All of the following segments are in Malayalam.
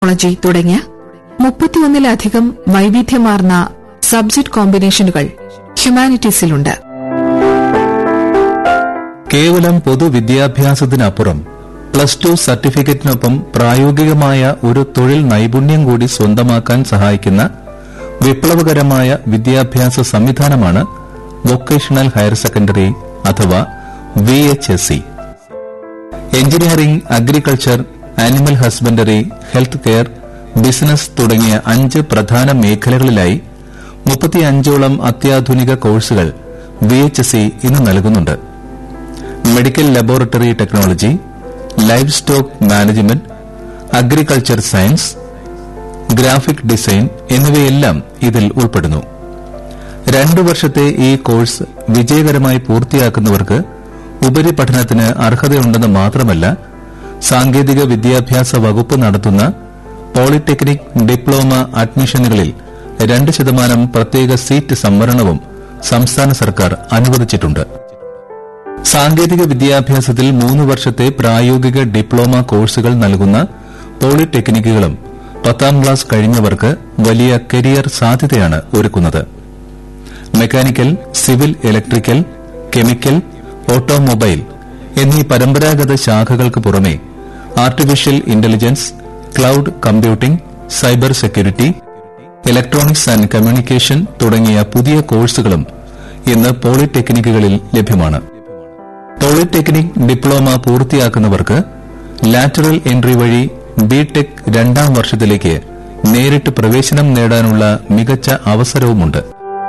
ടെക്നോളജി തുടങ്ങിയ മുപ്പത്തിയൊന്നിലധികം വൈവിധ്യമാർന്ന സബ്ജക്ട് കോമ്പിനേഷനുകൾ ഹ്യൂമാനിറ്റീസിലുണ്ട് കേവലം പൊതുവിദ്യാഭ്യാസത്തിനപ്പുറം പ്ലസ് ടു സർട്ടിഫിക്കറ്റിനൊപ്പം പ്രായോഗികമായ ഒരു തൊഴിൽ നൈപുണ്യം കൂടി സ്വന്തമാക്കാൻ സഹായിക്കുന്ന വിപ്ലവകരമായ വിദ്യാഭ്യാസ സംവിധാനമാണ് വൊക്കേഷണൽ ഹയർ സെക്കൻഡറി അഥവാ V H S C engineering agriculture animal husbandry health care business തുടങ്ങിയ അഞ്ച് പ്രധാന മേഖലകളിലായി മുപ്പത്തിയഞ്ചോളം അത്യാധുനിക കോഴ്സുകൾ വി എച്ച് എസ് സി ഇന്ന് നൽകുന്നുണ്ട് medical laboratory technology life stock management agriculture science graphic design എന്നിവയെല്ലാം ഇതിൽ ഉൾപ്പെടുന്നു രണ്ടു വർഷത്തെ ഈ കോഴ്സ് വിജയകരമായി പൂർത്തിയാക്കുന്നവർക്ക് ഉപരിപഠനത്തിന് അർഹതയുണ്ടെന്ന് മാത്രമല്ല സാങ്കേതിക വിദ്യാഭ്യാസ വകുപ്പ് നടത്തുന്ന പോളിടെക്നിക് ഡിപ്ലോമ അഡ്മിഷനുകളിൽ രണ്ട് ശതമാനം പ്രത്യേക സീറ്റ് സംവരണവും സംസ്ഥാന സർക്കാർ അനുവദിച്ചിട്ടുണ്ട് സാങ്കേതിക വിദ്യാഭ്യാസത്തിൽ മൂന്ന് വർഷത്തെ പ്രായോഗിക ഡിപ്ലോമ കോഴ്സുകൾ നൽകുന്ന പോളിടെക്നിക്കുകളും പത്താം ക്ലാസ് കഴിഞ്ഞവർക്ക് വലിയ കരിയർ സാധ്യതയാണ് ഒരുക്കുന്നത് mechanical civil electrical chemical automobile എന്നീ പരമ്പരാഗത ശാഖകൾക്ക് പുറമെ artificial intelligence cloud computing cyber security electronics and communication തുടങ്ങിയ പുതിയ കോഴ്സുകളും ഇന്ന് പോളിടെക്നിക്കുകളിൽ ലഭ്യമാണ് പോളിടെക്നിക് ഡിപ്ലോമ പൂർത്തിയാക്കുന്നവർക്ക് ലാറ്ററൽ എൻട്രി വഴി ബിടെക് രണ്ടാം വർഷത്തിലേക്ക് നേരിട്ട് പ്രവേശനം നേടാനുള്ള മികച്ച അവസരവുമുണ്ട്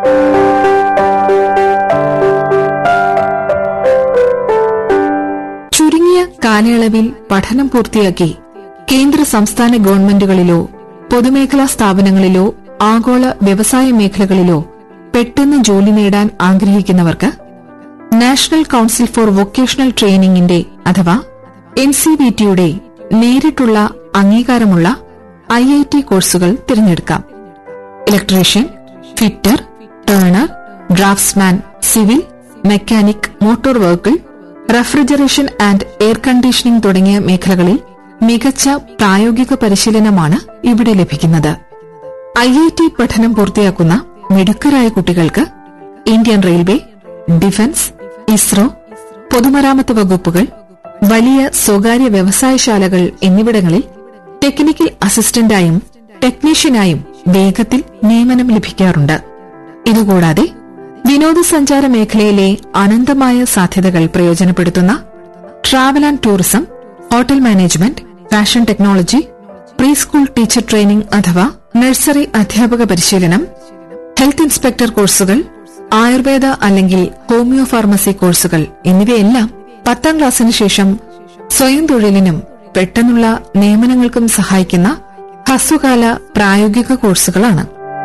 ചുരുങ്ങിയ കാലയളവിൽ പഠനം പൂർത്തിയാക്കി കേന്ദ്ര സംസ്ഥാന ഗവൺമെന്റുകളിലോ പൊതുമേഖലാ സ്ഥാപനങ്ങളിലോ ആഗോള വ്യവസായ മേഖലകളിലോ പെട്ടെന്ന് ജോലി നേടാൻ ആഗ്രഹിക്കുന്നവർക്ക് നാഷണൽ കൌൺസിൽ ഫോർ വൊക്കേഷണൽ ട്രെയിനിംഗിന്റെ അഥവാ എൻ സി വി ടിയുടെ നേരിട്ടുള്ള അംഗീകാരമുള്ള ഐ ഐ ടി കോഴ്സുകൾ തിരഞ്ഞെടുക്കാം electrician fitter turner draftsman civil mechanic motor vehicle refrigeration and air conditioning തുടങ്ങിയ മേഖലകളിൽ മികച്ച പ്രായോഗിക പരിശീലനമാണ് ഇവിടെ ലഭിക്കുന്നത് ഐ ഐ ടി പഠനം പൂർത്തിയാക്കുന്ന മിടുക്കരായ കുട്ടികൾക്ക് ഇന്ത്യൻ റെയിൽവേ ഡിഫൻസ് ഇസ്രോ പൊതുമരാമത്ത് വകുപ്പുകൾ വലിയ സ്വകാര്യ വ്യവസായശാലകൾ എന്നിവിടങ്ങളിൽ ടെക്നിക്കൽ അസിസ്റ്റന്റായും ടെക്നീഷ്യനായും വേഗത്തിൽ നിയമനം ലഭിക്കാറുണ്ട് ഇതുകൂടാതെ വിനോദസഞ്ചാര മേഖലയിലെ അനന്തമായ സാധ്യതകൾ പ്രയോജനപ്പെടുത്തുന്ന travel and tourism hotel management fashion technology pre school teacher training അഥവാ നഴ്സറി അധ്യാപക പരിശീലനം ഹെൽത്ത് ഇൻസ്പെക്ടർ കോഴ്സുകൾ ആയുർവേദ അല്ലെങ്കിൽ ഹോമിയോ ഫാർമസി കോഴ്സുകൾ എന്നിവയെല്ലാം പത്താം ക്ലാസ്സിന് ശേഷം സ്വയം തൊഴിലിനും പെട്ടെന്നുള്ള നിയമനങ്ങൾക്കും സഹായിക്കുന്ന ഹ്രസ്വകാല പ്രായോഗിക കോഴ്സുകളാണ്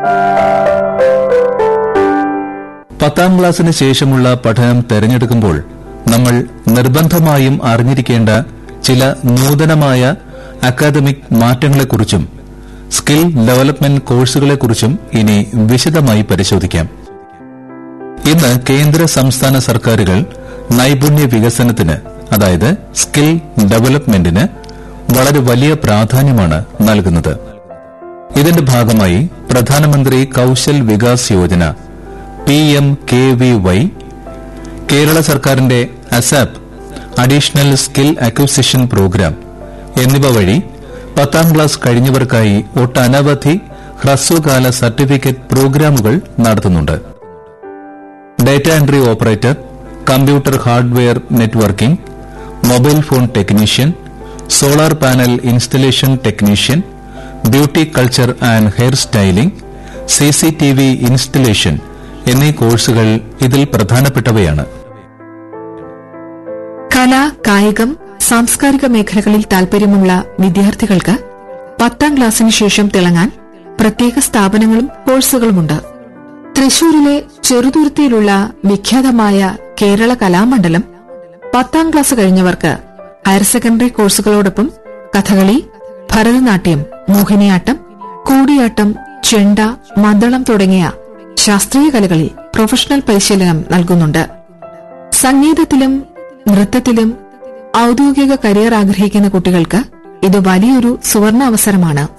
പത്താം ക്ലാസ്സിന് ശേഷമുള്ള പഠനം തെരഞ്ഞെടുക്കുമ്പോൾ നമ്മൾ നിർബന്ധമായും അറിഞ്ഞിരിക്കേണ്ട ചില നൂതനമായ അക്കാദമിക് മാറ്റങ്ങളെക്കുറിച്ചും സ്കിൽ ഡെവലപ്മെന്റ് കോഴ്സുകളെക്കുറിച്ചും ഇനി വിശദമായി പരിശോധിക്കാം ഇന്ന് കേന്ദ്ര സംസ്ഥാന സർക്കാരുകൾ നൈപുണ്യ വികസനത്തിന് അതായത് സ്കിൽ ഡെവലപ്മെന്റിന് വളരെ വലിയ പ്രാധാന്യമാണ് നൽകുന്നത് ഇതിന്റെ ഭാഗമായി പ്രധാനമന്ത്രി Kaushal Vikas Yojana P M K V Y Kerala സർക്കാരിന്റെ ASAP additional skill acquisition programme എന്നിവ വഴി പത്താം ക്ലാസ് കഴിഞ്ഞവർക്കായി ഒട്ടനവധി ഹ്രസ്വകാല സർട്ടിഫിക്കറ്റ് പ്രോഗ്രാമുകൾ നടത്തുന്നുണ്ട് data entry operator computer hardware networking mobile phone technician solar panel installation technician beauty culture and hair styling CCTV installation എന്നീ കോഴ്സുകൾ ഇതിൽ പ്രധാനപ്പെട്ടവയാണ് കല കായികം സാംസ്കാരിക മേഖലകളിൽ താൽപര്യമുള്ള വിദ്യാർത്ഥികൾക്ക് പത്താം ക്ലാസ്സിന് ശേഷം തിളങ്ങാൻ പ്രത്യേക സ്ഥാപനങ്ങളും കോഴ്സുകളുമുണ്ട് തൃശൂരിലെ ചെറുതുരുത്തിയിലുള്ള വിഖ്യാതമായ കേരള കലാമണ്ഡലം പത്താം ക്ലാസ് കഴിഞ്ഞവർക്ക് ഹയർ സെക്കൻഡറി കോഴ്സുകളോടൊപ്പം കഥകളി ഭരതനാട്യം മോഹിനിയാട്ടം കൂടിയാട്ടം ചെണ്ട മദ്ദളം തുടങ്ങിയ ശാസ്ത്രീയ കലകളിൽ പ്രൊഫഷണൽ പരിശീലനം നൽകുന്നുണ്ട് സംഗീതത്തിലും നൃത്തത്തിലും ഔദ്യോഗിക കരിയർ ആഗ്രഹിക്കുന്ന കുട്ടികൾക്ക് ഇത് വലിയൊരു സുവർണ അവസരമാണ്